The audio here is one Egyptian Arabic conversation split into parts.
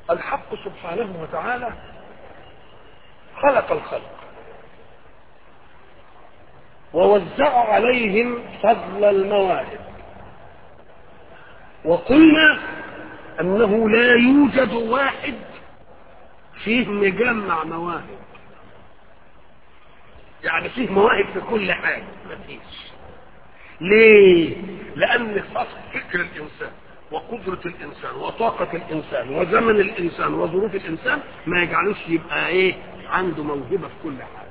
الحق سبحانه وتعالى خلق الخلق ووزع عليهم فضل المواهب وقلنا انه لا يوجد واحد فيه مجمع مواهب يعني فيه مواهب في كل حاجه مفيش ليه لان فكر الانسان وقدرة الإنسان وطاقة الإنسان وزمن الإنسان وظروف الإنسان ما يجعلوش يبقى إيه عنده موهبة في كل حاجة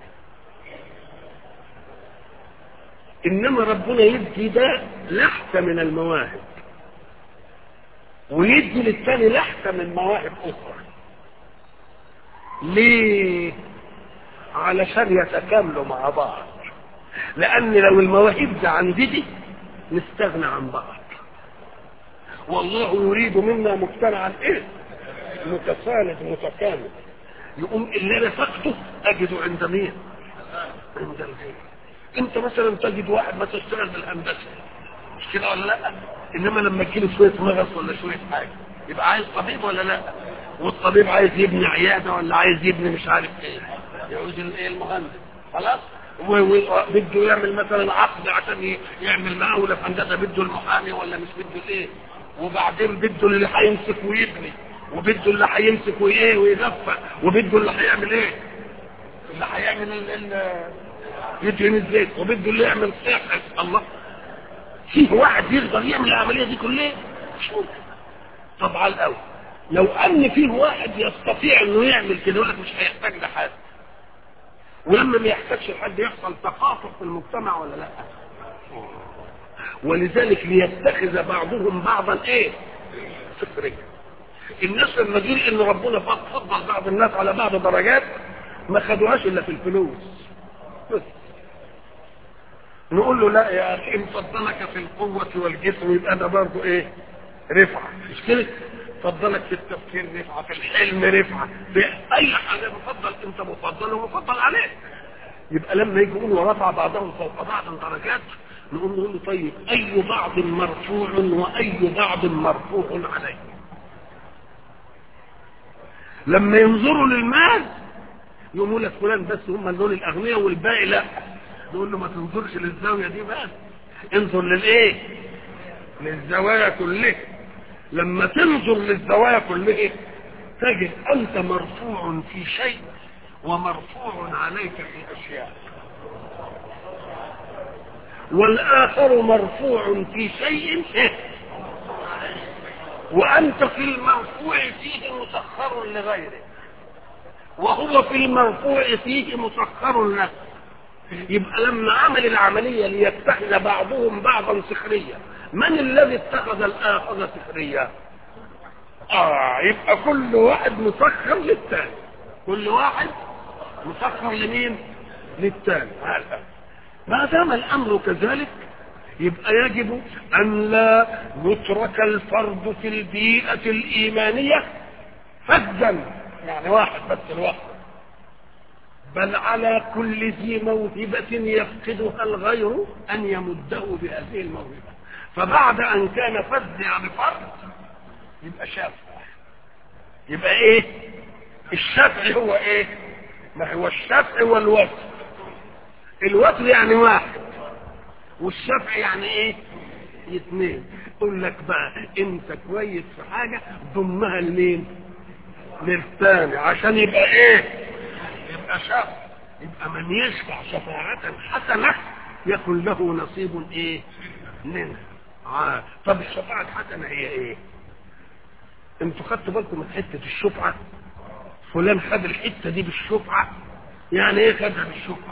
إنما ربنا يدي ده لحظة من المواهب ويدي للتاني لحظة من مواهب أخرى ليه علشان يتكاملوا مع بعض لأن لو المواهب ده عندي دي نستغنى عن بعض والله يريد منا مجتمعا ايه متساند متكامل يقوم اللي انا فقده اجده عند مين عند الغير انت مثلا تجد واحد ما تشتغل بالهندسه مش كده ولا لا انما لما تجيله شويه مغص ولا شويه حاجه يبقى عايز طبيب ولا لا والطبيب عايز يبني عياده ولا عايز يبني مش عارف ايه يعوز الايه المهندس خلاص وبده يعمل مثلا عقد عشان يعمل مقاوله في هندسه بده المحامي ولا مش بده الايه وبعدين بده اللي هيمسك ويبني وبده اللي هيمسك وايه ويدفع وبده اللي هيعمل ايه اللي هيعمل ال ال يدهن الزيت وبده اللي يعمل سحر الله فيه واحد يقدر يعمل العمليه دي كلها مش ممكن طبعا الاول لو ان فيه واحد يستطيع انه يعمل كده يقول لك مش هيحتاج لحد ولما ما يحتاجش لحد يحصل تقاطع في المجتمع ولا لا ولذلك ليتخذ بعضهم بعضا ايه سخريا الناس لما تقول ان ربنا فضل بعض الناس على بعض درجات ما خدوهاش الا في الفلوس بس نقول له لا يا اخي ان فضلك في القوة والجسم يبقى ده برضه ايه رفعة مش كده فضلك في التفكير رفعة في الحلم رفعة في اي حاجة مفضل انت مفضل ومفضل عليه يبقى لما يجي يقول ورفع بعضهم فوق بعض درجات نقول نقول له طيب اي بعض مرفوع واي بعض مرفوع عليه لما ينظروا للمال يقولوا لك فلان بس هم دول الاغنياء والباقي لا نقول له ما تنظرش للزاويه دي بس انظر للايه للزوايا كلها لما تنظر للزوايا كلها تجد انت مرفوع في شيء ومرفوع عليك في اشياء والآخر مرفوع في شيء وأنت في المرفوع فيه مسخر لغيره وهو في المرفوع فيه مسخر له يبقى لما عمل العملية ليتخذ بعضهم بعضا سخريا من الذي اتخذ الآخر سخريا آه يبقى كل واحد مسخر للتاني كل واحد مسخر لمين للتاني هذا ما دام الامر كذلك يبقى يجب ان لا يترك الفرد في البيئة الايمانية فدا يعني واحد بس لوحده بل على كل ذي موهبة يفقدها الغير ان يمده بهذه الموهبة فبعد ان كان فد يعني فرد يبقى شافع يبقى ايه الشفع هو ايه ما هو الشفع والوصف الوتر يعني واحد والشفع يعني ايه اثنين يقول لك بقى انت كويس في حاجة ضمها لمين للثاني عشان يبقى ايه يبقى شفع يبقى من يشفع شفاعة حسنة يكن له نصيب ايه منها آه. طب الشفاعة الحسنة هي ايه انتوا خدتوا بالكم من حتة الشفعة فلان خد الحتة دي بالشفعة يعني ايه خدها بالشفعة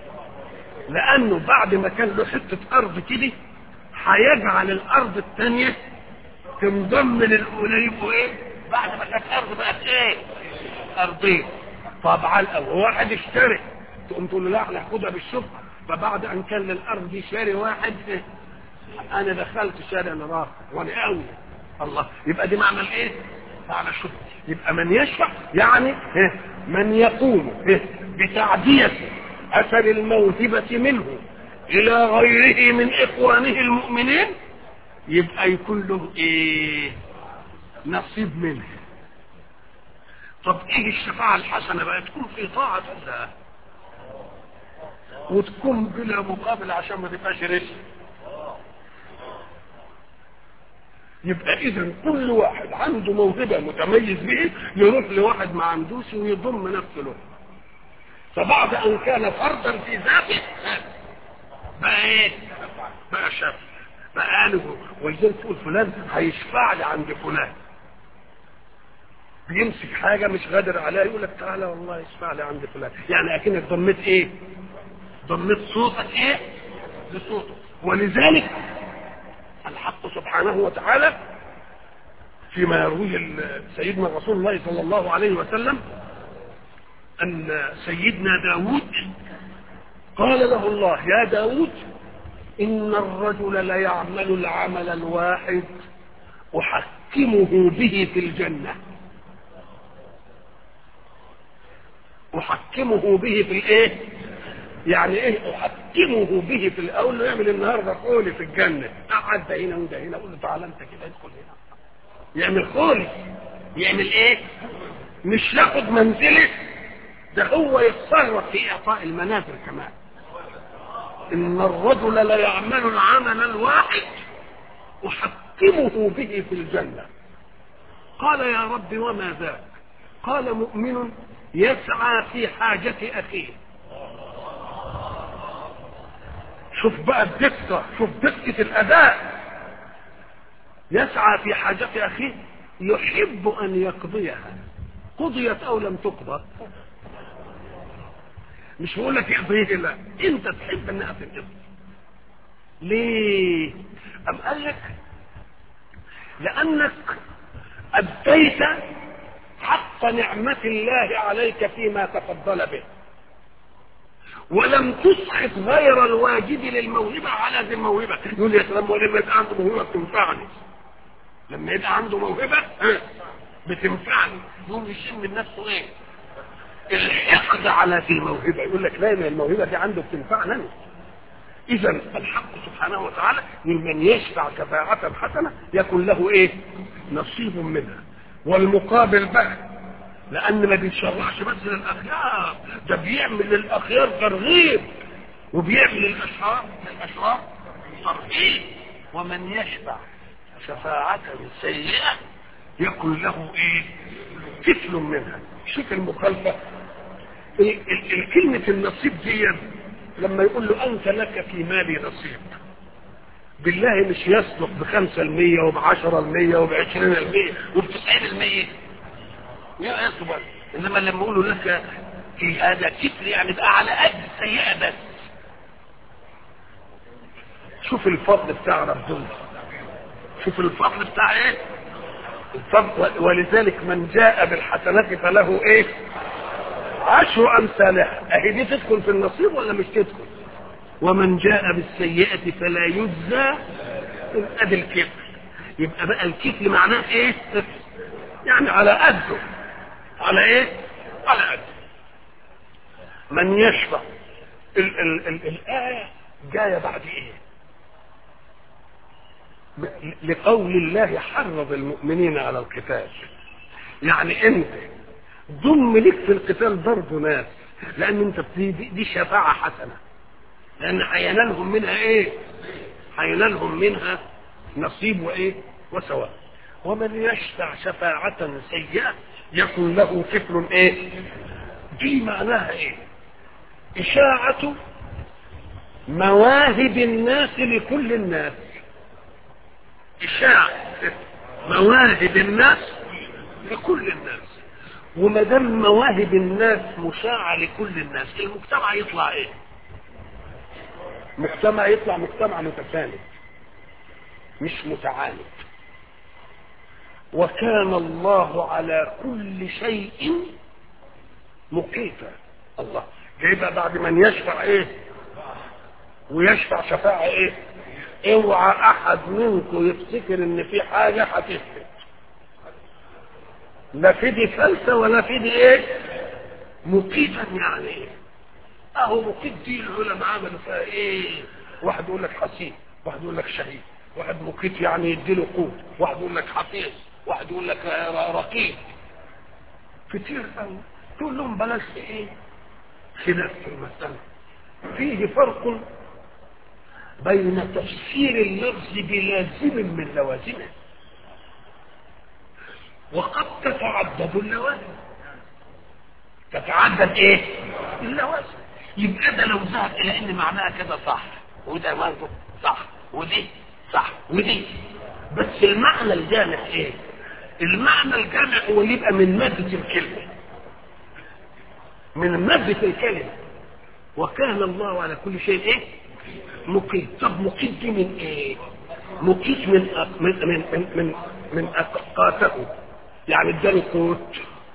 لانه بعد ما كان له حته ارض كده هيجعل الارض الثانيه تنضم للاولى يبقوا ايه بعد ما كانت ارض بقت ايه ارضين طبعا او واحد اشتري تقوم تقول له لا احنا هاخدها بالشفعه فبعد ان كان للارض دي شاري واحد إيه؟ انا دخلت شاري انا راح وانا قوي الله يبقى دي معنى الايه معنى الشفعه يبقى من يشفع يعني إيه؟ من يقوم إيه؟ بتعديه اثر الموهبة منه الى غيره من اخوانه المؤمنين يبقى يكون له ايه نصيب منه طب ايه الشفاعة الحسنة بقى تكون في طاعة الله وتكون بلا مقابل عشان ما تبقاش رزق يبقى اذا كل واحد عنده موهبه متميز به يروح لواحد ما عندوش ويضم نفسه له فبعد ان كان فردا في ذاته بقى ايه بقى شاب بقى قالوا ولذلك تقول فلان هيشفع لي عند فلان بيمسك حاجه مش قادر عليها يقول لك تعالى والله يشفع لي عند فلان يعني اكنك ضميت ايه ضميت صوتك ايه لصوته ولذلك الحق سبحانه وتعالى فيما يرويه سيدنا رسول الله صلى الله عليه وسلم أن سيدنا داود قال له الله يا داود إن الرجل ليعمل العمل الواحد أحكمه به في الجنة أحكمه به في الإيه؟ يعني ايه احكمه به في الاول له يعمل النهارده خولي في الجنه قعد ده هنا وده هنا اقول له تعالى انت كده ادخل هنا يعمل خولي يعمل ايه مش ياخد منزله ده هو يتصرف في اعطاء المنازل كمان ان الرجل لا يعمل العمل الواحد احكمه به في الجنه قال يا رب وما ذاك قال مؤمن يسعى في حاجه اخيه شوف بقى الدقة شوف دقة الأداء يسعى في حاجة أخيه يحب أن يقضيها قضيت أو لم تقضى مش بقول لك يقضيه لا أنت تحب أنها تنقضي ليه؟ أم قال لك لأنك أديت حق نعمة الله عليك فيما تفضل به ولم تسخط غير الواجب للموهبة على ذي الموهبة يقول يا سلام ولما يبقى عنده موهبة بتنفعني لما يبقى عنده موهبة بتنفعني يقوم يشم من نفسه ايه الحقد على ذي الموهبة يقول لك لا الموهبة دي عنده بتنفعني انا اذا الحق سبحانه وتعالى من يشفع شفاعة حسنة يكون له ايه نصيب منها والمقابل بقى لان ما بيتشرعش بس للاخيار ده بيعمل للاخيار ترغيب وبيعمل للاشرار للاشرار ترهيب ومن يشفع شفاعة سيئة يكن له ايه كفل منها شوف المخالفة الكلمة النصيب دي لما يقول له انت لك في مالي نصيب بالله مش يصدق بخمسة المية وبعشرة المية وبعشرين المية وبتسعين المية يا اصبر انما لما يقولوا لك في هذا كفر يعني بقى على قد السيئه بس شوف الفضل بتاع ربنا شوف الفضل بتاع ايه الفضل ولذلك من جاء بالحسنات فله ايه عشر امثالها اهي دي تدخل في النصيب ولا مش تدخل ومن جاء بالسيئة فلا يجزى ادي الكفر يبقى بقى الكفر معناه ايه يعني على قده على ايه على قد من يشفع ال ال ال الآية جاية بعد ايه لقول الله حرض المؤمنين على القتال يعني انت ضم لك في القتال برضه ناس لان انت دي, دي شفاعة حسنة لان هينالهم منها ايه هينالهم منها نصيب وايه وسواء ومن يشفع شفاعة سيئة يكن له كفل ايه دي معناها ايه اشاعة مواهب الناس لكل الناس اشاعة مواهب الناس لكل الناس وما دام مواهب الناس مشاعة لكل الناس المجتمع يطلع ايه مجتمع يطلع مجتمع متساند مش متعاند وكان الله على كل شيء مقيتا الله جايبها بعد من يشفع ايه ويشفع شفاعة ايه اوعى احد منكم يفتكر ان في حاجة هتثبت لا في دي فلسة ولا في دي ايه مقيتا يعني ايه اهو مقيت دي العلماء عملوا فيها ايه واحد يقول لك حسين واحد يقول لك شهيد واحد مقيت يعني يديله قوت واحد يقول لك حفيظ واحد يقول لك رقيب كتير قوي تقول لهم بلاش ايه خلاف في المسألة فيه فرق بين تفسير اللفظ بلازم من لوازمه وقد تتعدد اللوازم تتعدد ايه اللوازم يبقى ده لو ذهب الى ان معناها كده صح وده برضه صح ودي صح ودي بس المعنى الجامع ايه المعنى الجامع هو اللي يبقى من مادة الكلمة من مادة الكلمة وكان الله على كل شيء ايه مقيت طب مقيت دي من ايه مقيت من أق... من من من من, من أقاته يعني اداني قوت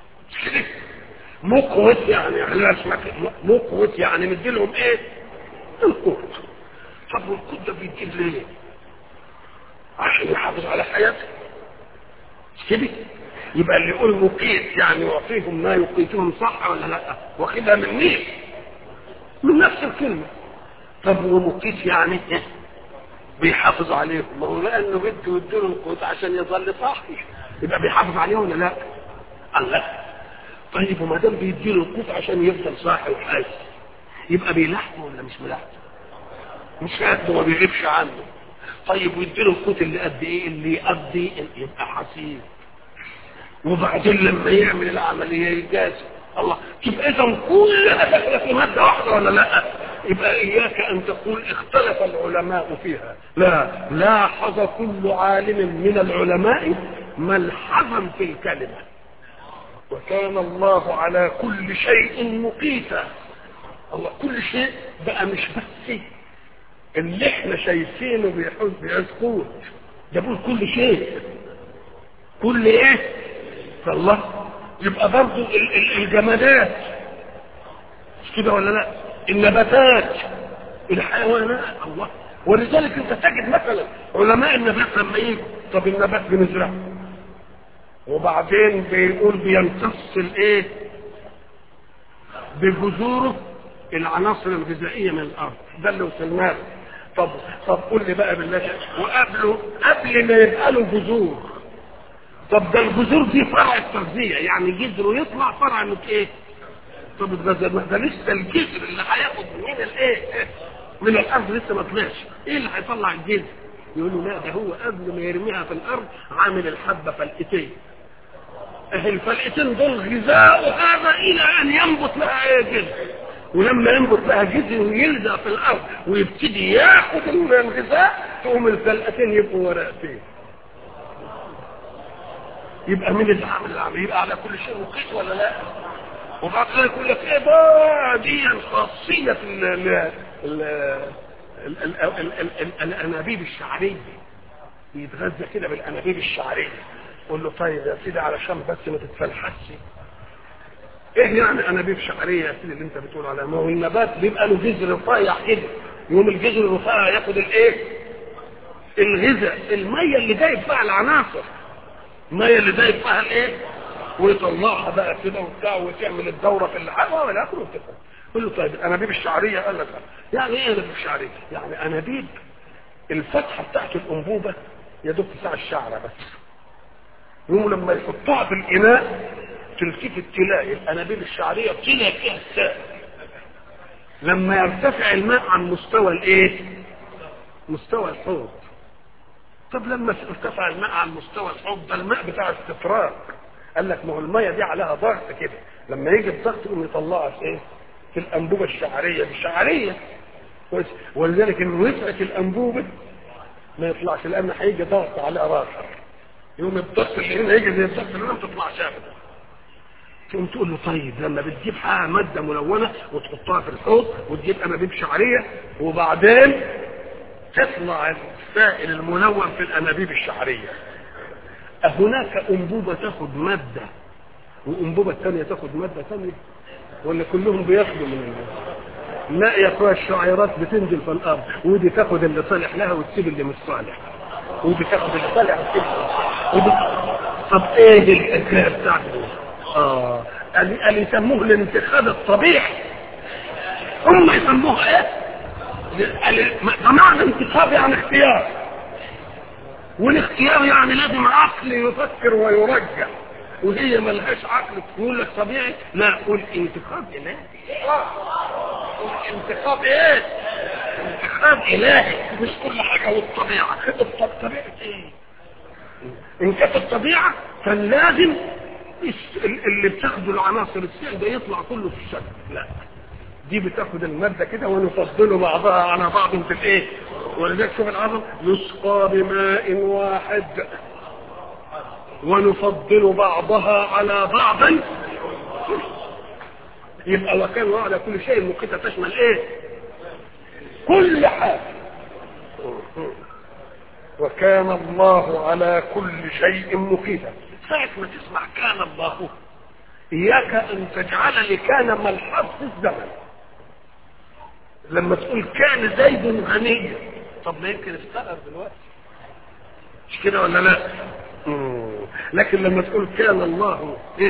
مقوت يعني احنا اسمك مقوت يعني مديلهم ايه القوت طب والقوت ده بيديه ليه عشان يحافظ على حياته كده يبقى اللي يقول مقيت يعني يعطيهم ما يقيتهم صح ولا لا واخدها من مين من نفس الكلمة طب ومقيت يعني إيه؟ بيحافظ عليهم ما هو لانه بده يديله القوت عشان يظل صاحي يبقى بيحافظ عليهم ولا لا الله طيب وما دام بيديله القوت عشان يفضل صاحي وحي يبقى بيلحقه ولا مش ملحقه مش قد ما بيغيبش عنه طيب ويديله القوت اللي قد ايه اللي يقضي يبقى حسيب وبعدين لما يعمل العمليه يجازي الله يبقى اذا كلها داخله في ماده واحده ولا لا يبقى اياك ان تقول اختلف العلماء فيها لا لاحظ كل عالم من العلماء ملحظا في الكلمه وكان الله على كل شيء مقيتا الله كل شيء بقى مش بس اللي احنا شايفينه بيحوز بيسقوط ده بيقول كل شيء كل ايه فالله يبقى برضو ال- ال- الجمادات مش كده ولا لا النباتات الحيوانات الله ولذلك انت تجد مثلا علماء النبات لما يجوا طب النبات بنزرعه وبعدين بيقول بيمتص الايه بجذوره العناصر الغذائيه من الارض ده اللي وصلنا له طب طب قول لي بقى بالله وقبله قبل ما يبقى له جذور طب ده الجذور دي فرع التغذيه يعني جذره يطلع فرع من ايه طب ده ده ده لسه الجذر اللي هياخد من الايه من الارض لسه ما طلعش ايه اللي هيطلع الجذر يقول له لا ده هو قبل ما يرميها في الارض عامل الحبه فلقتين اهي الفلقتين دول غذاء هذا الى ان ينبت لها ايه جذر ولما ينبت لها جذر ويلزق في الارض ويبتدي ياخد الغذاء تقوم الفلقتين يبقوا ورقتين يبقى مين اللي عامل العمل يبقى على كل شيء مقيت ولا لا وبعد ذلك يقول لك ايه بقى دي خاصيه ال ال ال ال- ال- ال- ال- ال- الانابيب الشعريه يتغذى كده بالانابيب الشعريه قول له طيب يا سيدي علشان بس ما تتفلحش ايه يعني انابيب شعريه يا سيدي اللي انت بتقول عليها ما هو النبات بيبقى له جذر رفيع كده يوم الجذر الرفيع ياخد الايه الغذاء الميه اللي جايب فيها العناصر الميه اللي جايب فيها الايه ويطلعها بقى كده وبتاع وتعمل الدوره في اللحام والى اخره وتفهم قول له طيب الانابيب الشعريه قال لك يعني ايه انابيب شعريه؟ يعني انابيب الفتحه بتاعت الانبوبه يا دوب تسع الشعره بس يوم لما يحطها في الاناء تلتفت تلاقي الانابيب الشعريه طلع فيها السائل لما يرتفع الماء عن مستوى الايه مستوى الحوض طب لما ارتفع الماء عن مستوى الحوض ده الماء بتاع استفراغ قال لك ما هو الميه دي عليها ضغط كده لما يجي الضغط يقوم يطلعها في ايه في الانبوبه الشعريه الشعريه كويس ولذلك ان وسعت الانبوبه ما يطلعش لان هيجي ضغط على راسها يوم الضغط اللي هنا يجي زي الضغط اللي هنا ما تطلعش ابدا تقوم تقول له طيب لما بتجيب حاجه ماده ملونه وتحطها في الحوض وتجيب انابيب شعريه وبعدين تطلع السائل الملون في الانابيب الشعريه هناك انبوبه تاخد ماده وانبوبه ثانيه تاخد ماده ثانيه ولا كلهم بياخدوا من الماء لا يا اخويا الشعيرات بتنزل في الارض ودي تاخد اللي صالح لها وتسيب اللي مش صالح ودي تاخد اللي صالح وتسيب ودي طب ايه الحكايه بتاعته اه قال قال يسموه الانتخاب الطبيعي هم يسموها ايه قال ده معنى انتخاب يعني اختيار والاختيار يعني لازم عقل يفكر ويرجع وهي ملهاش عقل تقول لك طبيعي لا قول انتخاب الهي قول انتخاب ايه انتخاب الهي مش كل حاجه والطبيعه الطب- طبيعه ايه ان كانت الطبيعه كان لازم الس- اللي بتاخده العناصر السائل ده يطلع كله في الشكل لا دي بتاخد الماده كده ونفضله بعضها على بعض في الايه ولذلك شوف العظم يسقى بماء واحد ونفضل بعضها على بعض يبقى وكان الله على كل شيء مقيتة تشمل ايه كل حاجة وكان الله على كل شيء مقيتا ساعة ما تسمع كان الله إياك أن تجعل لكان ملحظ في الزمن لما تقول كان زيد غنيا طب ما يمكن استقر دلوقتي مش كده ولا لا مم. لكن لما تقول كان الله إيه؟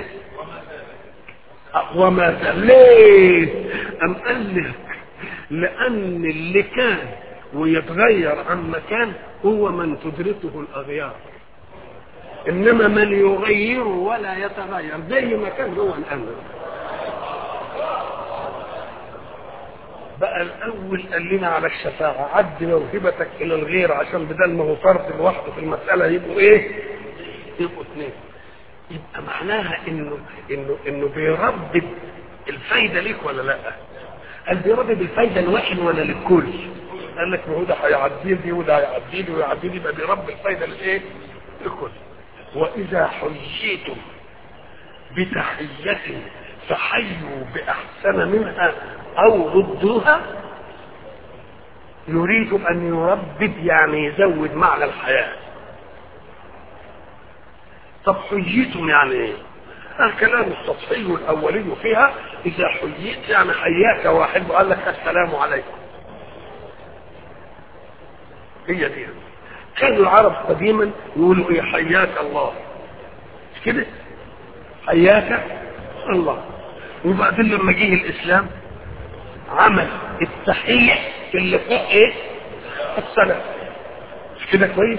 وما زال ليه أم قال لك لأن اللي كان ويتغير عن مكان هو من تدركه الأغيار إنما من يغير ولا يتغير زي ما كان هو الأمر بقى الأول قال لنا على الشفاعة عد موهبتك إلى الغير عشان بدل ما هو فرد لوحده في المسألة يبقوا إيه؟ يبقوا اثنين يبقى معناها إنه إنه إنه بيردد الفايدة ليك ولا لأ؟ قال بيردد الفايدة لواحد ولا للكل؟ قال لك ما هو ده هيعدي لي وده هيعدي لي ويعدي لي يبقى بيربي الفايدة للإيه؟ للكل وإذا حييتم بتحية فحيوا بأحسن منها أو ردوها يريد أن يربد يعني يزود معنى الحياة طب حييتم يعني ايه الكلام السطحي الأولي فيها إذا حييت يعني حياك واحد وقال لك السلام عليكم هي دي كانوا العرب قديما يقولوا ايه حياك الله مش كده حياك الله وبعدين لما جه الاسلام عمل التحيه في اللقاء ايه السلام مش كده كويس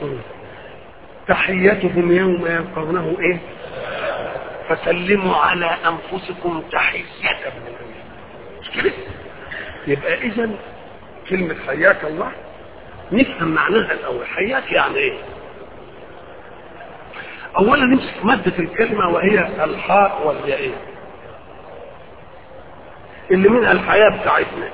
تحيتهم يوم يلقونه ايه فسلموا على انفسكم تحيه من الله مش كده يبقى اذا كلمه حياك الله نفهم معناها الاول حياك يعني ايه اولا نمسك مادة الكلمة وهي الحاء والياء اللي منها الحياة بتاعتنا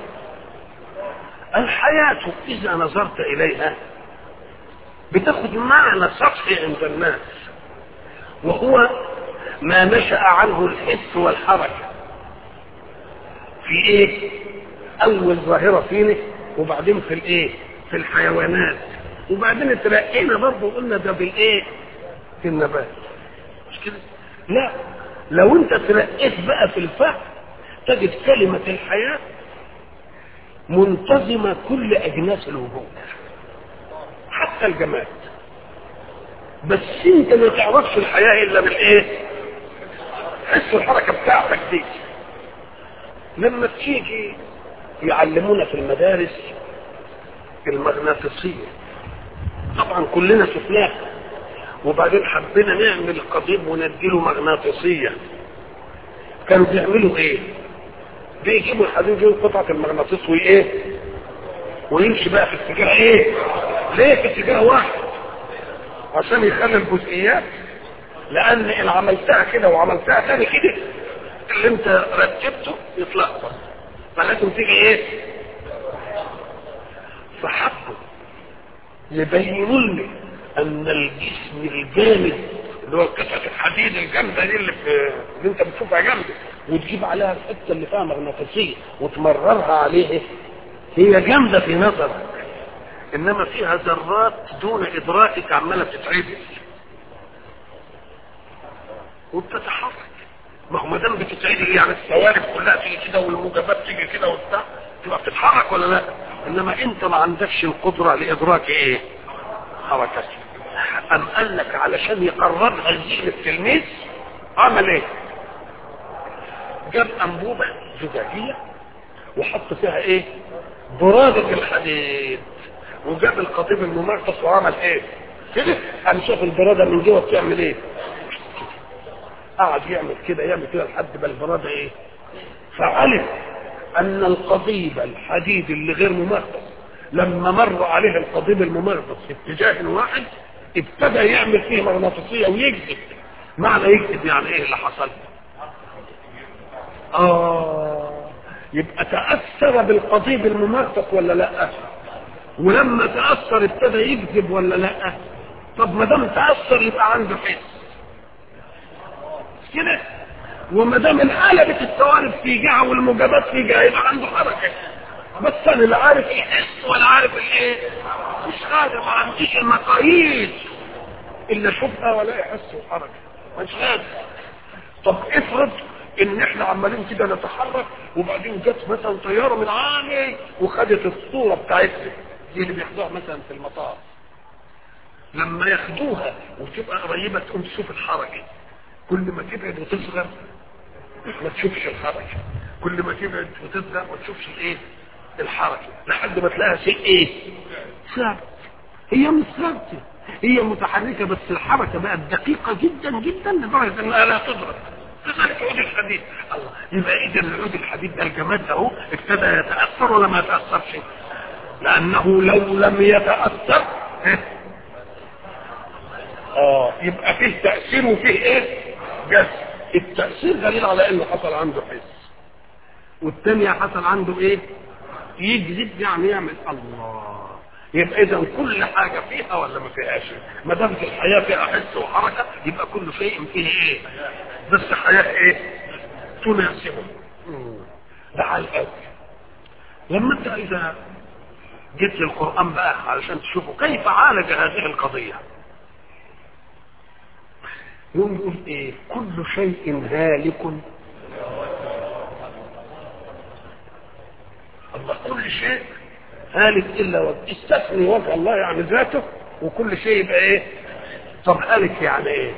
الحياة اذا نظرت اليها بتاخد معنى سطحي عند الناس وهو ما نشأ عنه الحس والحركة في ايه اول ظاهرة فينا وبعدين في الايه في الحيوانات وبعدين اترقينا برضه وقلنا ده بالايه في النبات مش كده لا لو انت ترقيت بقى في الفهم تجد كلمة الحياة منتظمة كل أجناس الوجود حتى الجماد بس انت ما تعرفش الحياة إلا بالإيه حس الحركة بتاعتك دي لما تيجي يعلمونا في المدارس المغناطيسية طبعا كلنا شفناها وبعدين حبينا نعمل قضيب ونديله مغناطيسية كانوا بيعملوا ايه بيجيبوا الحديد يجيبوا قطعة المغناطيس وايه ويمشي بقى في اتجاه ايه ليه في اتجاه واحد عشان يخلي الجزئيات لان ان عملتها كده وعملتها تاني كده اللي انت رتبته يتلخبط فلازم تيجي ايه فحبوا يبينوا لي ان الجسم الجامد اللي هو قطعه الحديد الجامده دي اللي, في اللي انت بتشوفها جامده وتجيب عليها الحته اللي فيها مغناطيسيه وتمررها عليه هي جامده في نظرك انما فيها ذرات دون ادراكك عماله بتتعبس وبتتحرك ما هو ما دام بتتعدل يعني الثوابت كلها تيجي كده والموجبات تيجي كده وبتاع تبقى بتتحرك ولا لا؟ انما انت ما عندكش القدره لادراك ايه؟ حركتك ام قال لك علشان يقربها لذهن التلميذ عمل ايه؟ جاب انبوبه زجاجيه وحط فيها ايه؟ برادة الحديد وجاب القضيب الممغص وعمل ايه؟ كده قام شاف البراده من جوه بتعمل ايه؟ قعد يعمل كده يعمل كده لحد ما البراده ايه فعلم ان القضيب الحديد اللي غير ممغناطيس لما مر عليه القضيب الممغناطيس في اتجاه واحد ابتدى يعمل فيه مغناطيسيه ويجذب معنى يجذب يعني ايه اللي حصل اه يبقى تاثر بالقضيب الممغناطيس ولا لا ولما تاثر ابتدى يجذب ولا لا طب ما دام تاثر يبقى عنده حس كده وما دام انقلبت الثوارث في جهه والموجبات في جهه يبقى عنده حركه بس انا لا عارف يحس ولا عارف الايه مش قادر ما عنديش المقاييس الا اشوفها ولا يحس وحركه مش قادر طب افرض ان احنا عمالين كده نتحرك وبعدين جت مثلا طياره من عالي وخدت الصوره بتاعتنا دي اللي بياخدوها مثلا في المطار لما ياخدوها وتبقى قريبه تقوم تشوف الحركه كل ما تبعد وتصغر ما تشوفش الحركه كل ما تبعد وتصغر ما تشوفش الايه الحركه لحد ما تلاقيها شيء ايه ثابت هي مش ثابته هي متحركه بس الحركه بقت دقيقه جدا جدا لدرجه انها لا تضرب كذلك عود الحديد الله يبقى اذا العود الحديد ده الجماد ده اهو ابتدى يتاثر ولا ما يتاثرش لانه لو لم يتاثر اه يبقى فيه تاثير وفيه ايه جذب التاثير دليل على انه حصل عنده حس والثانيه حصل عنده ايه يجذب يعني يعمل الله يبقى اذا كل حاجه فيها ولا ما فيهاش ما دام في الحياه فيها حس وحركه يبقى كل شيء فيه ايه بس حياه ايه تناسبه ده على الاول لما انت اذا جيت للقران بقى علشان تشوفوا كيف عالج هذه القضيه يقوم يقول ايه كل شيء هالك الله كل شيء هالك الا وجه استثني وجه الله يعني ذاته وكل شيء يبقى ايه طب هالك يعني ايه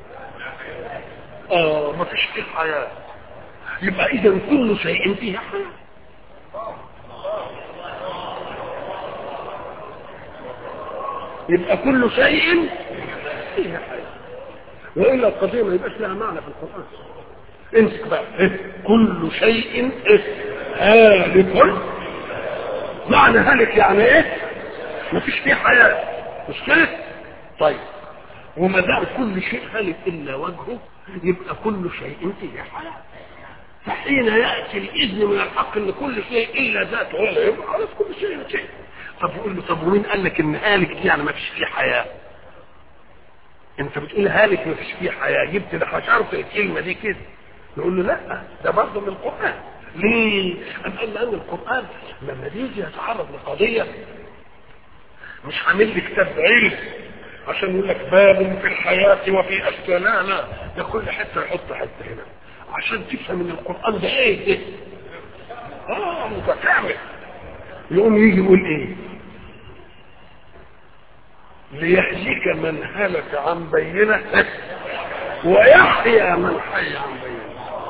اه ما فيش فيه حياه يبقى اذا كل شيء فيه حياه يبقى كل شيء فيه حياه والا القضيه ما يبقاش لها معنى في القران امسك بقى إيه؟ كل شيء إيه؟ هالك معنى هالك يعني ايه مفيش فيه حياه مش كده طيب وما دام كل شيء هالك الا وجهه يبقى كل شيء فيه حياه فحين ياتي الاذن من الحق ان كل شيء الا ذاته هو يبقى خلاص كل شيء شيء طب يقول له طب ومين قال لك ان هالك دي يعني ما فيش فيه حياه انت بتقول هالك ما فيش فيه حياه جبت ده حشرت الكلمه دي كده نقول له لا ده برضه من القران ليه؟ أم قال لأن القرآن لما يجي يتعرض لقضية مش عامل لي كتاب علم عشان يقول لك باب في الحياة وفي أشكال لا لا ده كل حتة يحط حتة هنا عشان تفهم ان القرآن ده ايه ده اه متكامل يقوم يجي يقول ايه ليهلك من هلك عن بينه ويحيى من حي عن بينه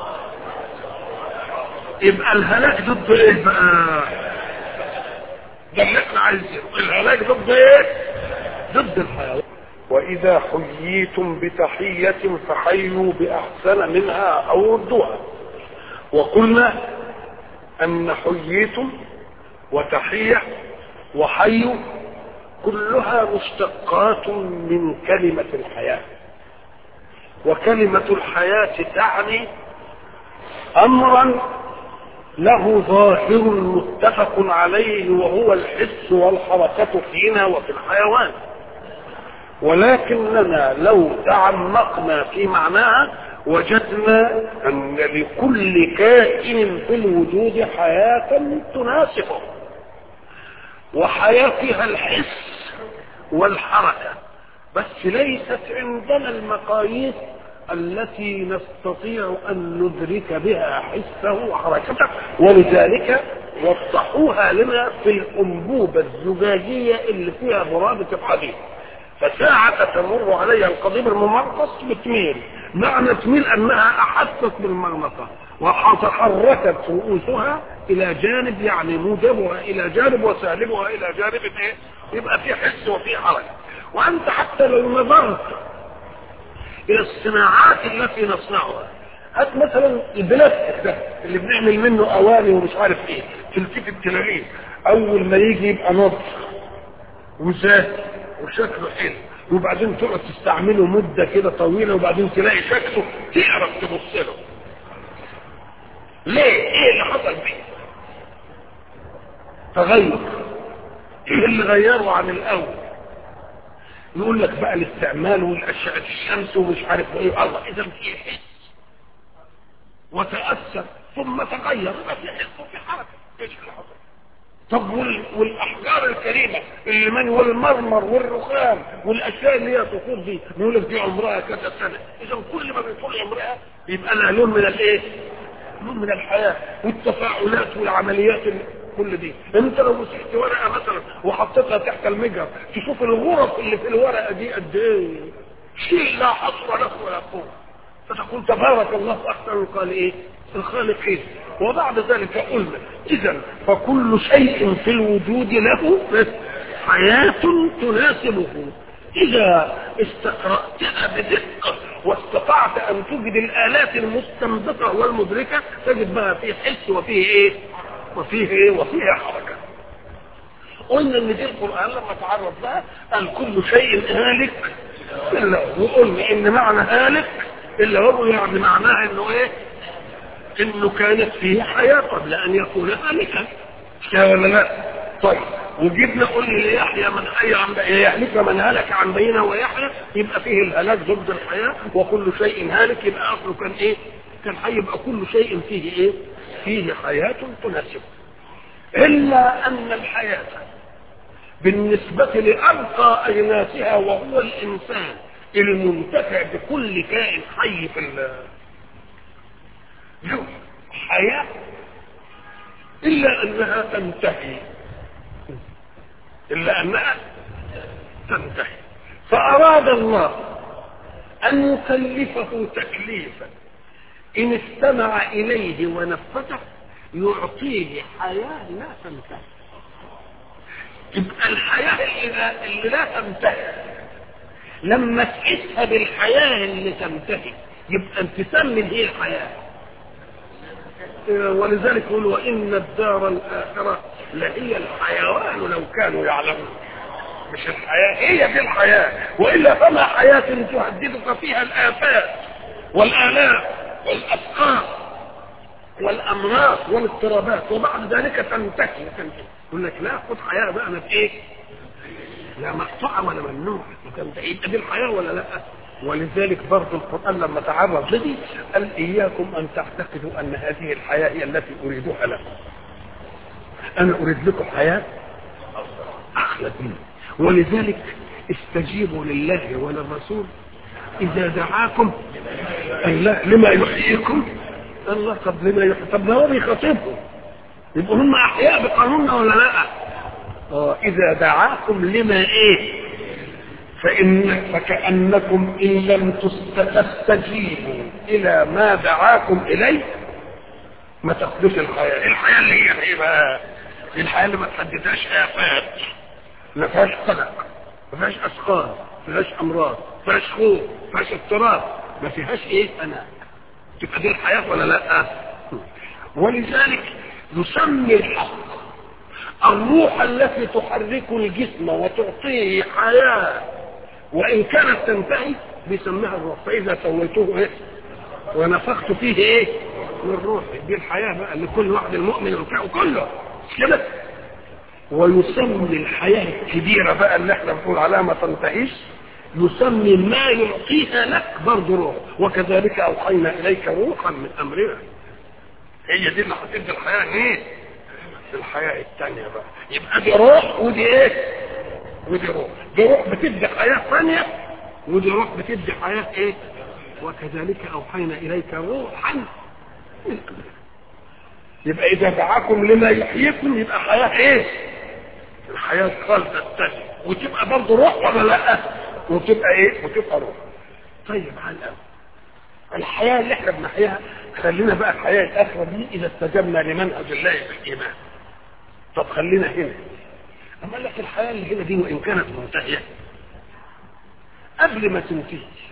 يبقى الهلاك ضد ايه بقى ده اللي احنا عايزينه الهلاك ضد ايه ضد الحياه واذا حييتم بتحيه فحيوا باحسن منها او ردوها وقلنا ان حييتم وتحيه وحيوا كلها مشتقات من كلمه الحياه وكلمه الحياه تعني امرا له ظاهر متفق عليه وهو الحس والحركة فينا وفي الحيوان ولكننا لو تعمقنا في معناها وجدنا أن لكل كائن في الوجود حياة تناسبه وحياة فيها الحس والحركة بس ليست عندنا المقاييس التي نستطيع أن ندرك بها حسه وحركته ولذلك وضحوها لنا في الأنبوبة الزجاجية اللي فيها برادة الحديد فساعة تمر عليها القضيب الممرقص بتميل معنى تميل أنها أحست بالمغناطة وتحركت رؤوسها إلى جانب يعني موجبها إلى جانب وسالبها إلى جانب إيه؟ يبقى في حس وفي حركة وأنت حتى لو نظرت الى الصناعات التي نصنعها هات مثلا البلاستيك ده اللي بنعمل منه اواني ومش عارف ايه تلتفت تلاقيه اول ما يجي يبقى نضف وزاد وشكله حلو وبعدين تقعد تستعمله مده كده طويله وبعدين تلاقي شكله تعرف تبص له ليه ايه اللي حصل فيه تغير ايه اللي غيره عن الاول يقول لك بقى الاستعمال والاشعه الشمس ومش عارف ايه الله اذا في حس وتاثر ثم تغير يبقى في حس وفي حركه ايش اللي حصل طب وال... والاحجار الكريمه اللي من والمرمر والرخام والاشياء اللي هي تقول دي يقول لك دي عمرها كذا سنه اذا كل ما بيطول عمرها يبقى لها لون من الايه؟ لون من الحياه والتفاعلات والعمليات اللي كل دي انت لو مسكت ورقه مثلا وحطيتها تحت المجهر تشوف الغرف اللي في الورقه دي قد ايه شيء لا حصر له ولا قوه فتقول تبارك الله احسن قال ايه الخالقين وبعد ذلك قلنا اذا فكل شيء في الوجود له حياه تناسبه اذا استقرأتها بدقة واستطعت ان تجد الالات المستنبطة والمدركة تجد بها فيه حس وفيه ايه وفيه ايه وفيه حركة قلنا ان دي القرآن لما تعرض لها قال كل شيء هالك الا وقلنا ان معنى هالك الا هو يعني معناه انه ايه انه كانت فيه حياة قبل ان يكون هالكا ولا لا طيب وجبنا قلنا ليحيى من حي عن يهلك من هلك عن بينه ويحيى يبقى فيه الهلاك ضد الحياة وكل شيء هالك يبقى اصله كان ايه كان حي يبقى كل شيء فيه ايه فيه حياة تناسبه إلا أن الحياة بالنسبة لأرقى أجناسها وهو الإنسان المنتفع بكل كائن حي في له حياة إلا أنها تنتهي إلا أنها تنتهي فأراد الله أن يكلفه تكليفا إن استمع إليه ونفذه يعطيه حياة لا تنتهي يبقى الحياة اللي, اللي لا تنتهي لما تقيسها بالحياة اللي تنتهي يبقى انتسام من هي الحياة ولذلك يقول وإن الدار الآخرة لهي الحيوان لو كانوا يعلمون مش الحياة هي دي الحياة وإلا فما حياة تهددك فيها الآفات والآلام والأفكار والأمراض والاضطرابات وبعد ذلك تنتهي تنتهي يقول لك لا خد حياة بقى ما في إيه لا مقطوعة ولا ممنوع تنتهي يبقى دي الحياة ولا لا ولذلك برضه القرآن لما تعرض لدي قال إياكم أن تعتقدوا أن هذه الحياة هي التي أريدها لكم أنا أريد لكم حياة أخلد منه ولذلك استجيبوا لله وللرسول إذا دعاكم الله لما يحييكم الله طب لما يحيي طب ما هو بيخاطبهم يبقوا هم أحياء بقانوننا ولا لا؟ اه إذا دعاكم لما إيه؟ فإن فكأنكم إن لم تستجيبوا إلى ما دعاكم إليه ما تاخدوش الحياة الحياة اللي هي ايه بقى الحياة اللي ما تحددهاش آفات ما فيهاش قلق ما فيهاش أسقام ما فيهاش أمراض ما فيهاش خوف ما فيهاش اضطراب ما فيهاش إيه أنا تبقى دي الحياة ولا لا ولذلك نسمي الحق الروح التي تحرك الجسم وتعطيه حياة وإن كانت تنتهي بيسميها الروح فإذا سويته إيه ونفخت فيه إيه من روحي دي الحياة بقى لكل واحد المؤمن وكله كله كده ويسمي الحياة الكبيرة بقى اللي احنا بنقول عليها ما تنتهيش يسمي ما يعطيها لك برضه روح وكذلك أوحينا إليك روحا من أمرنا هي دي اللي هتدي الحياة ايه الحياة الثانية بقى يبقى دي روح ودي ايه ودي روح دي روح بتدي حياة ثانية ودي روح بتدي حياة ايه وكذلك أوحينا إليك روحا من أمرنا يبقى إذا دعاكم لما يحييكم يبقى حياة ايه الحياة الخالدة الثانية وتبقى برضه روح ولا لا وتبقى ايه وتبقى روح طيب على الأول الحياة اللي احنا بنحياها خلينا بقى الحياة الآخرة دي إذا استجبنا لمنهج الله بالإيمان طب خلينا هنا أما لك الحياة اللي هنا دي وإن كانت منتهية قبل ما تنتهي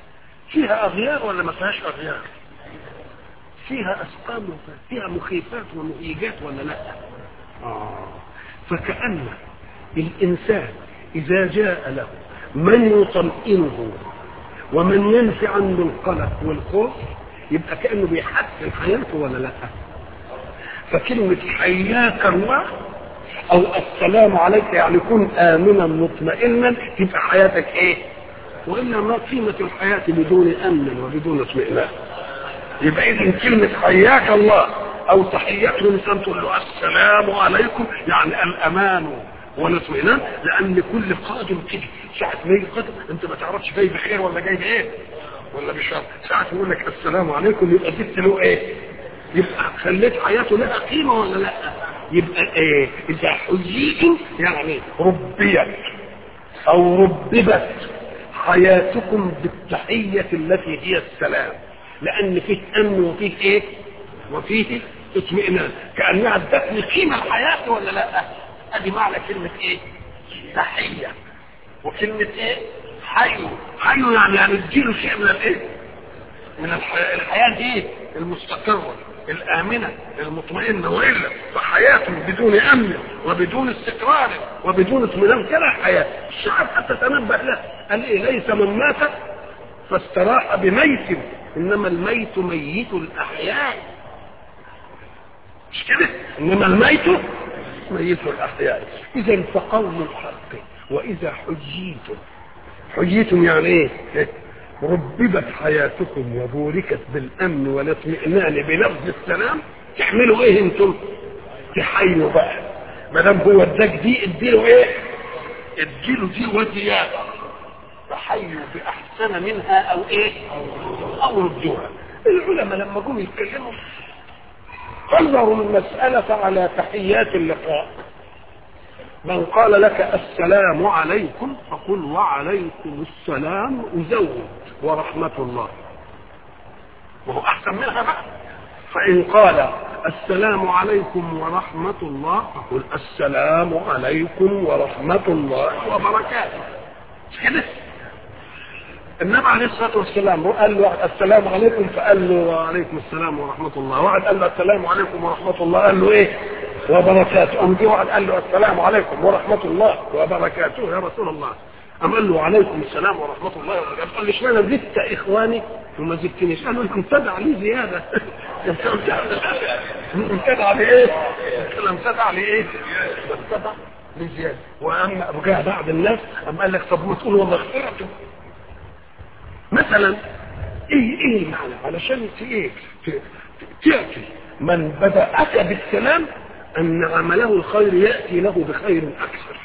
فيها اغيار ولا ما فيهاش اغيار فيها اسقام فيها مخيفات ومهيجات ولا لا آه. فكأن الانسان اذا جاء له من يطمئنه ومن ينفي عنه القلق والخوف يبقى كانه بيحسن حياته ولا لا فكلمه حياك الله او السلام عليك يعني كن امنا مطمئنا تبقى حياتك ايه والا ما قيمه الحياه بدون امن وبدون اطمئنان يبقى اذا كلمه حياك الله او تحيات الانسان تقول له السلام عليكم يعني الامان والاطمئنان لان كل قادم تيجي ساعه ما يجي قادم انت ما تعرفش جاي بخير ولا جاي بايه ولا بشر ساعه يقول لك السلام عليكم يبقى جبت له ايه يبقى خليت حياته لها قيمه ولا لا يبقى ايه اذا حييتم يعني ربيت او رببت حياتكم بالتحيه التي هي السلام لان فيه امن وفيه ايه وفيه اطمئنان كانها ادتني قيمه الحياه ولا لا ادي معنى كلمه ايه تحيه وكلمه ايه حي حي يعني يعني اديله شيء من الايه من الحياه, الحياة دي المستقره الآمنة المطمئنة وإلا فحياة بدون أمن وبدون استقرار وبدون اطمئنان كلا حياة الشعب حتى تنبه له قال إيه ليس من مات فاستراح بميت إنما الميت ميت الأحياء مش كده إنما الميت ميت الأحياء إذا فقول الحق وإذا حجيتم حجيتم يعني إيه رببت حياتكم وبوركت بالامن والاطمئنان بلفظ السلام تعملوا ايه انتم تحيوا بقى ما دام هو اداك دي اديله ايه اديله دي وزياده تحيوا باحسن منها او ايه او ردوها العلماء لما جم يتكلموا قرروا المسألة على تحيات اللقاء من قال لك السلام عليكم فقل وعليكم السلام أزود ورحمة الله وهو أحسن منها بقى فإن قال السلام عليكم ورحمة الله فقل السلام عليكم ورحمة الله وبركاته مش كده النبي عليه الصلاة والسلام قال له السلام عليكم فقال له وعليكم السلام ورحمة الله واحد قال له السلام عليكم ورحمة الله قال له ايه وبركاته قام جه واحد قال له السلام عليكم ورحمة الله وبركاته يا رسول الله قام قال له وعليكم السلام ورحمة الله وبركاته قال له اشمعنى زدت اخواني وما زدتنيش قال له انت مبتدع لي زيادة انت مبتدع لي ايه؟ انت مبتدع لي ايه؟ مبتدع لي زيادة واما رجع بعض الناس قام قال لك طب ما تقول والله اغفرته مثلا ايه ايه المعنى علشان ايه تأتي من بدأك بالسلام ان عمله الخير يأتي له بخير اكثر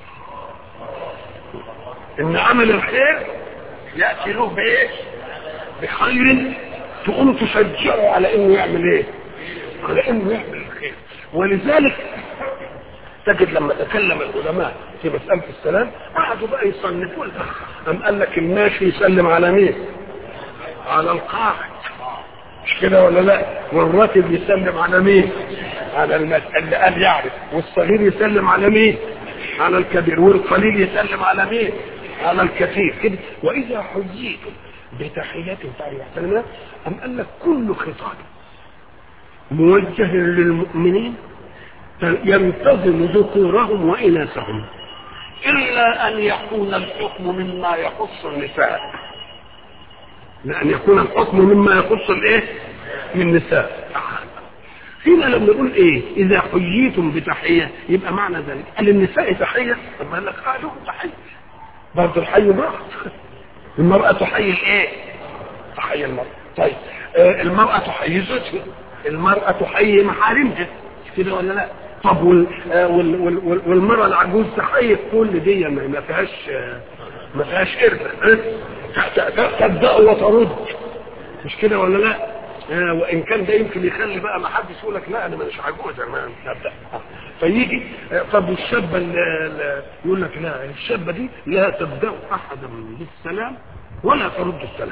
ان عمل الخير يأتي له بايه بخير تقوم تشجعه على انه يعمل ايه على انه يعمل الخير ولذلك تجد لما تكلم العلماء في مسألة السلام قعدوا بقى يصنفوا لها أم قال لك الماشي يسلم على مين على القاعد مش كده ولا لا والراكب يسلم على مين على المس... اللي قال يعرف والصغير يسلم على مين على الكبير والقليل يسلم على مين على الكثير كده واذا حييتم بتحيات فاحسنها ام قال لك كل خطاب موجه للمؤمنين ينتظم ذكورهم واناثهم الا ان يكون الحكم مما يخص النساء لان يكون الحكم مما يخص الايه النساء هنا لما نقول ايه اذا حييتم بتحيه يبقى معنى ذلك قال للنساء تحيه طب قال لك اه لهم تحيه برضه الحي امراه المراه تحيي الايه تحيي المراه طيب آه المراه تحيي زوجها المراه تحيي محارمها كده ولا لا طب وال... وال... وال... والمرأة العجوز تحيي كل دي ما فيهاش ما فيهاش قربة تبدأ وترد مش كده ولا لا آه وان كان ده يمكن يخلي بقى ما حدش يقول لك لا انا مش عجوز انا ابدا فيجي آه طب والشابه اللي يقول لك لا الشابه دي لا تبدا احدا بالسلام ولا ترد السلام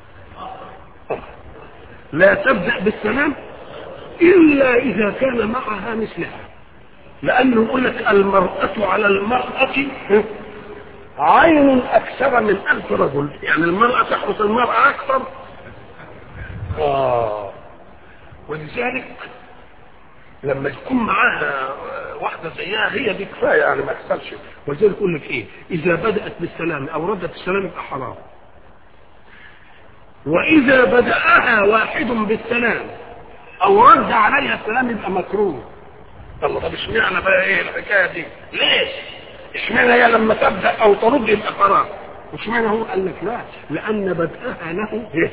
لا تبدا بالسلام الا اذا كان معها مثلها لانه يقول لك المراه على المراه عين اكثر من الف رجل يعني المرأة تحرس المرأة اكثر اه ولذلك لما تكون معاها واحدة زيها هي دي كفاية يعني ما يحصلش ولذلك يقول لك ايه اذا بدأت بالسلام او ردت السلام يبقى حرام واذا بدأها واحد بالسلام او رد عليها السلام يبقى مكروه الله طب اشمعنى بقى ايه الحكايه دي ليش اشمعنى هي لما تبدا او ترد يبقى حرام واشمعنى هو قال لك لا لان بدءها له ايه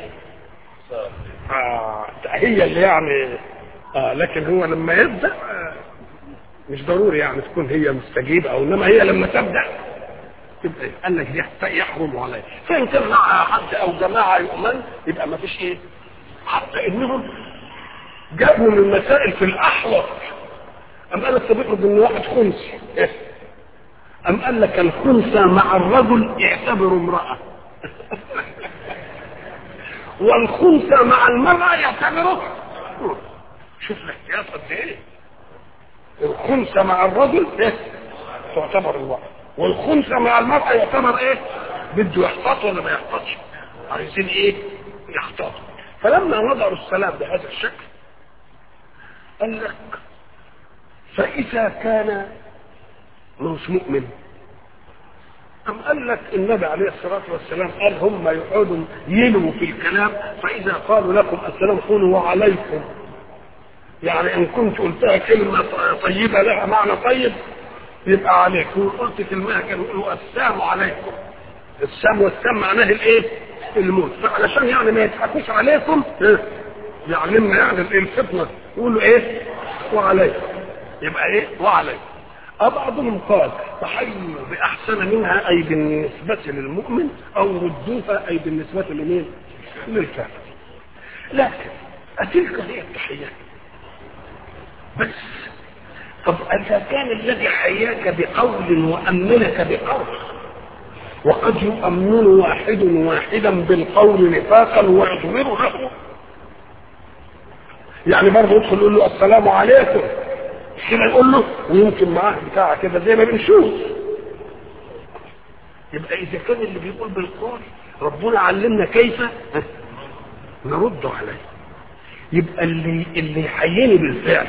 آه هي اللي يعني آه لكن هو لما يبدا آه مش ضروري يعني تكون هي مستجيبه او انما هي لما تبدا تبقى إيه؟ قال لك دي يحرم عليه فان كان مع حد او جماعه يؤمن يبقى ما فيش ايه حتى انهم جابوا من مسائل في الاحوط ام قال لك طب افرض ان واحد خنثى إيه؟ ام قال لك الخنثى مع الرجل يعتبر امراه والخنثى مع المراه يعتبره شوف الاحتياط قد ايه الخنثى مع الرجل ايه تعتبر امراه والخنثى مع المراه يعتبر ايه بده يحتاط ولا ما يحتاطش عايزين ايه يحتاطوا فلما وضعوا السلام بهذا الشكل قال لك فإذا كان مش مؤمن أم قال لك النبي عليه الصلاة والسلام قال هم يقعدوا يلوا في الكلام فإذا قالوا لكم السلام قولوا وعليكم يعني إن كنت قلتها كلمة طيبة لها معنى طيب يبقى عليكم قلت كلمة كانوا يقولوا السلام عليكم السام والسام معناه الايه؟ الموت فعلشان يعني ما يضحكوش عليكم يعلمنا يعني الفتنه يقولوا ايه؟ وعليكم يبقى ايه؟ وعليكم بعضهم قال تحيوا باحسن منها اي بالنسبه للمؤمن او ردوها اي بالنسبه لمين؟ للكافر لكن اتلك هي التحيات بس طب اذا كان الذي حياك بقول وامنك بقول وقد يؤمن واحد واحدا بالقول نفاقا ويظهر له يعني برضه يدخل يقول له السلام عليكم كده يقول له ويمكن معاه بتاع كده زي ما بنشوف يبقى اذا كان اللي بيقول بالقول ربنا علمنا كيف نرد عليه يبقى اللي اللي يحييني بالفعل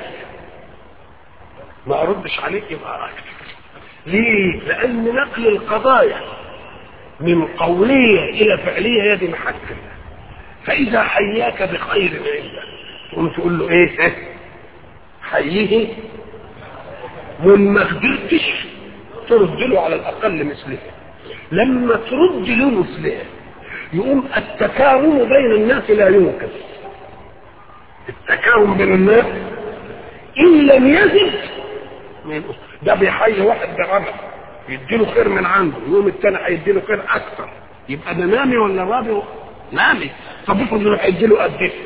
ما اردش عليك يبقى راجل ليه؟ لان نقل القضايا من قولية إلى فعلية يدي محكم فإذا حياك بخير عندك تقوم تقول له إيه حييه وما قدرتش ترد له على الأقل مثله لما ترد له مثله يقوم التكارم بين الناس لا يمكن التكارم بين الناس إن لم يزد ده بيحيي واحد بعمل يديله خير من عنده يوم التاني هيديله خير اكثر يبقى ده نامي ولا رابي نامي طب افرض انه هيديله قد ايه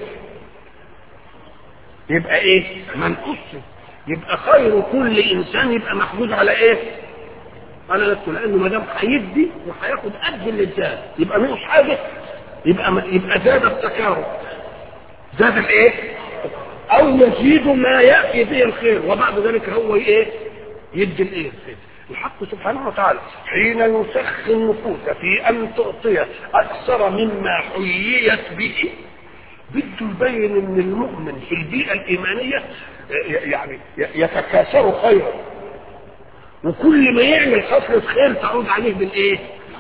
يبقى ايه منقص يبقى خير كل انسان يبقى محمود على ايه على نفسه لانه ما دام هيدي وهياخد قد اللي اداه يبقى مش حاجه يبقى ما يبقى زاد التكارم زاد الايه او يزيد ما ياتي به الخير وبعد ذلك هو ايه يدي الايه الخير الحق سبحانه وتعالى حين يسخي النفوس في ان تعطي اكثر مما حييت به بده يبين ان المؤمن في البيئه الايمانيه يعني يتكاثر خيرا وكل ما يعمل خصله خير تعود عليه بالايه؟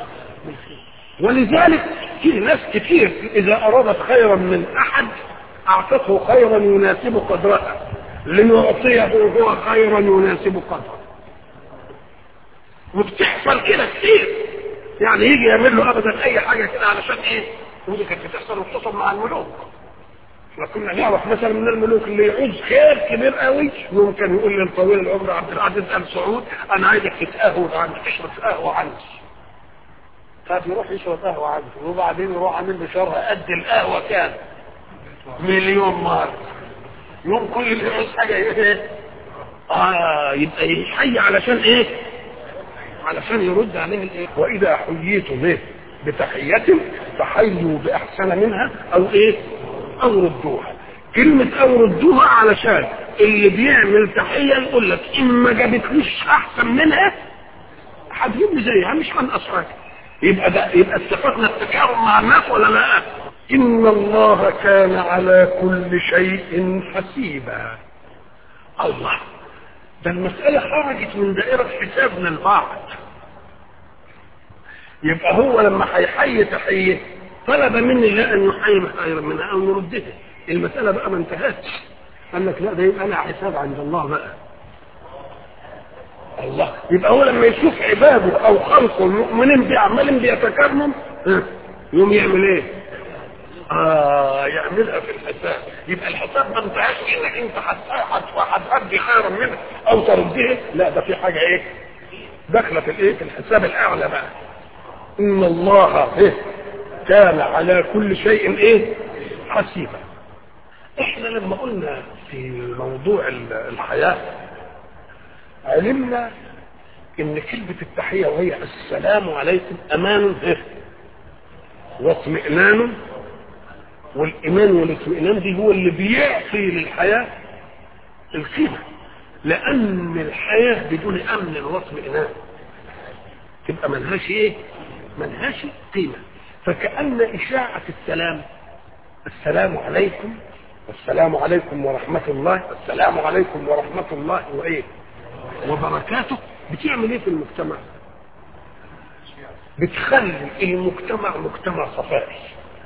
ولذلك في ناس كتير اذا ارادت خيرا من احد اعطته خيرا يناسب قدرها ليعطيه هو خيرا يناسب قدره وبتحصل كده كتير يعني يجي يعمل له ابدا اي حاجه كده علشان ايه ودي كانت بتحصل وخصوصا مع الملوك احنا كنا نعرف مثلا من الملوك اللي يعوز خير كبير قوي ممكن يقول للطويل العمر عبد العزيز ال سعود انا عايزك تتقهوى عندي تشرب قهوه عندي فبيروح يشرب قهوه عندي وبعدين يروح عامل له شرها قد القهوه كان مليون مره يوم كل اللي يعوز حاجه ايه اه يبقى يحيي علشان ايه علشان يرد عليه الايه واذا حييتم به بتحية فحيوا باحسن منها او ايه او ردوها كلمة او ردوها علشان اللي بيعمل تحية يقول لك ان ما جابتليش احسن منها هتجيب لي زيها مش هنقص حاجه يبقى ده يبقى اتفقنا التكارم مع الناس ولا لا؟ ان الله كان على كل شيء حسيبا الله ده المسألة خرجت من دائرة حسابنا البعض يبقى هو لما هيحيي تحية طلب مني لا أن يحيي خيرا منها أو نردها المسألة بقى ما انتهتش قال لك لا ده يبقى لها حساب عند الله بقى الله يبقى هو لما يشوف عباده أو خلقه المؤمنين بيه عمالين بيتكرموا يوم يعمل ايه؟ آه يعملها في الحساب يبقى الحساب ما انتهاش انك انت هتأدي خيرا منها او ترديه لا ده في حاجه ايه داخله في الايه في الحساب الاعلى بقى ان الله إيه؟ كان على كل شيء ايه حسيبا احنا لما قلنا في موضوع الحياه علمنا ان كلمه التحيه وهي السلام عليكم امان إيه؟ واطمئنان والايمان والاطمئنان دي هو اللي بيعطي للحياه القيمه لان الحياه بدون امن واطمئنان تبقى ملهاش ايه ملهاش قيمه فكان اشاعه السلام السلام عليكم السلام عليكم ورحمه الله السلام عليكم ورحمه الله وايه وبركاته بتعمل ايه في المجتمع بتخلي المجتمع مجتمع صفائي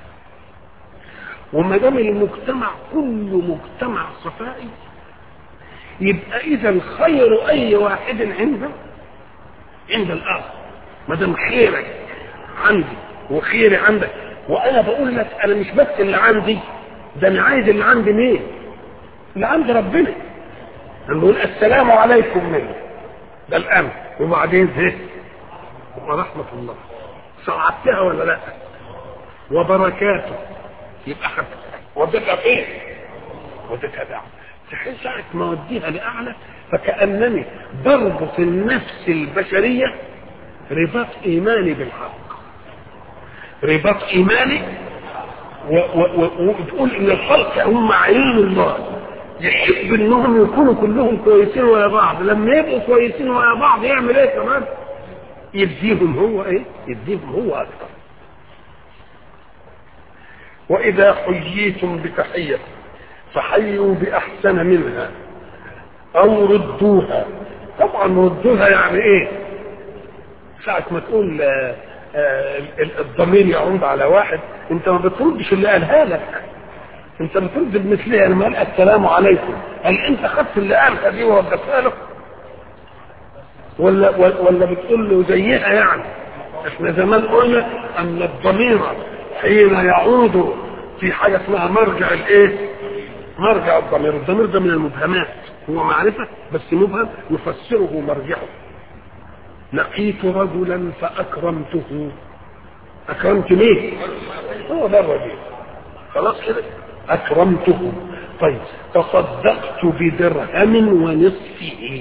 وما دام المجتمع كله مجتمع صفائي يبقى اذا خير اي واحد عنده عند الاخر ما دام خيرك عندي وخيري عندك وانا بقول لك انا مش بس اللي عندي ده انا عايز اللي عندي مين اللي عند ربنا انا بقول السلام عليكم منه ده الامر وبعدين ايه ورحمه الله صعدتها ولا لا وبركاته يبقى خدت وديتها فين وديتها دعوة تحس ساعة ما اوديها لأعلى فكأنني بربط النفس البشرية رباط إيماني بالحق رباط إيماني وتقول إن الخلق هم عين الله يحب انهم يكونوا كلهم كويسين ويا بعض لما يبقوا كويسين ويا بعض يعمل ايه كمان يديهم هو ايه يديهم هو اكثر واذا حييتم بتحيه فحيوا باحسن منها او ردوها طبعا ردوها يعني ايه ساعة ما تقول آآ آآ الضمير يعود على واحد انت ما بتردش اللي قالها لك انت بترد بمثلها لما قال السلام عليكم هل انت خدت اللي قالها دي وردتها له ولا ولا بتقول له زيها يعني احنا زمان قلنا ان الضمير حين يعود في حاجه اسمها مرجع الايه مرجع الضمير الضمير ده من المبهمات هو معرفه بس مبهم يفسره مرجعه لقيت رجلا فاكرمته اكرمت ليه هو ده الرجل خلاص كده اكرمته طيب تصدقت بدرهم ونصفه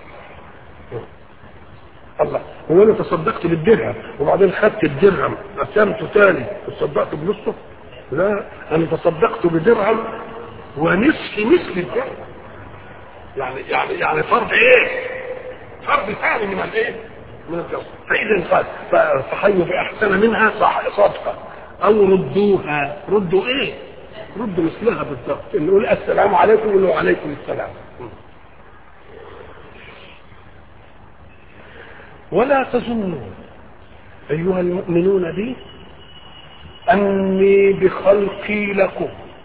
الله هو انا تصدقت بالدرهم وبعدين خدت الدرهم قسمته تاني تصدقت بنصه لا انا تصدقت بدرهم ونصف مثل الدرهم يعني يعني يعني فرض ايه فرض ثاني من الايه من الجو فاذا قال فحيوا باحسن منها صح صدقه او ردوها ردوا ايه ردوا مثلها بالضبط نقول السلام عليكم ونقول وعليكم السلام ولا تظنوا أيها المؤمنون بي أني بخلقي لكم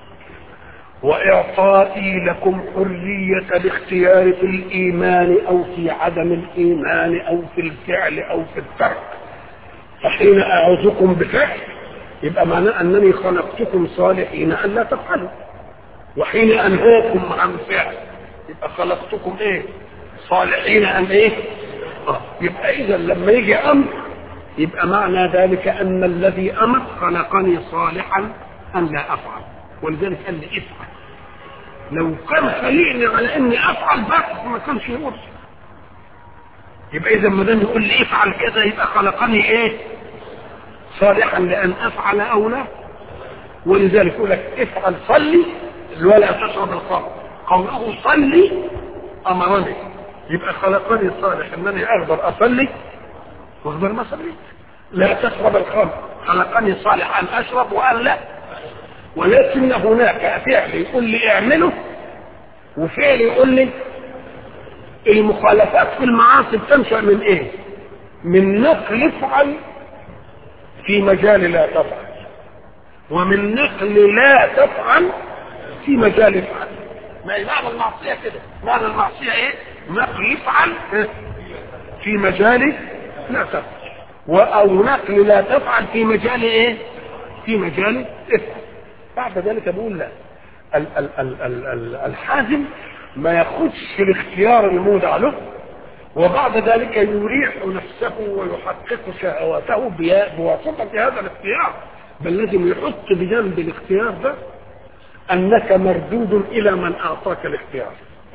وإعطائي لكم حرية الاختيار في الإيمان أو في عدم الإيمان أو في الفعل أو في الترك فحين أعوذكم بفعل يبقى معناه أنني خلقتكم صالحين ألا تفعلوا وحين أنهاكم عن فعل يبقى خلقتكم إيه صالحين أن إيه آه. يبقى اذا لما يجي امر يبقى معنى ذلك ان الذي امر خلقني صالحا ان لا افعل ولذلك قال لي افعل لو كان خليني على اني افعل بس ما كانش يقول يبقى اذا ما دام يقول لي افعل كذا يبقى خلقني ايه صالحا لان افعل او لا ولذلك يقول لك افعل صلي ولا تشرب الخمر قوله صلي امرني يبقى خلقني صالح انني اقدر اصلي واخبر مثلا لا تشرب الخمر خلقني صالح ان اشرب وان لا ولكن هناك فعل يقول لي اعمله وفعل يقول لي المخالفات في المعاصي بتنشا من ايه من نقل افعل في مجال لا تفعل ومن نقل لا تفعل في مجال افعل ما هي معنى المعصيه كده معنى المعصيه ايه نقل افعل في مجال لا تفعل او نقل لا تفعل في مجال ايه في مجال افعل بعد ذلك بقول لا ال ال ال ال ال الحازم ما ياخدش الاختيار المودع له وبعد ذلك يريح نفسه ويحقق شهواته بواسطة هذا الاختيار بل لازم يحط بجنب الاختيار ده انك مردود الى من اعطاك الاختيار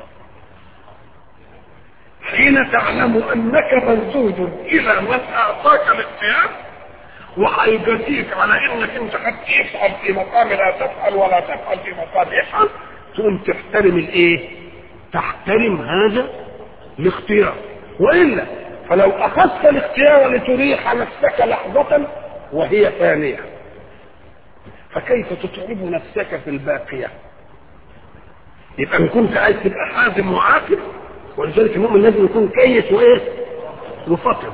حين تعلم انك مردود الى من اعطاك الاختيار وهيجازيك على انك انت قد تفعل في مقام لا تفعل ولا تفعل في مقام افعل تقوم تحترم الايه تحترم هذا الاختيار والا فلو اخذت الاختيار لتريح نفسك لحظه وهي ثانيه فكيف تتعب نفسك في الباقيه يبقى ان كنت عايز تبقى حازم وعاقل ولذلك المؤمن لازم يكون كيس وايه وفطن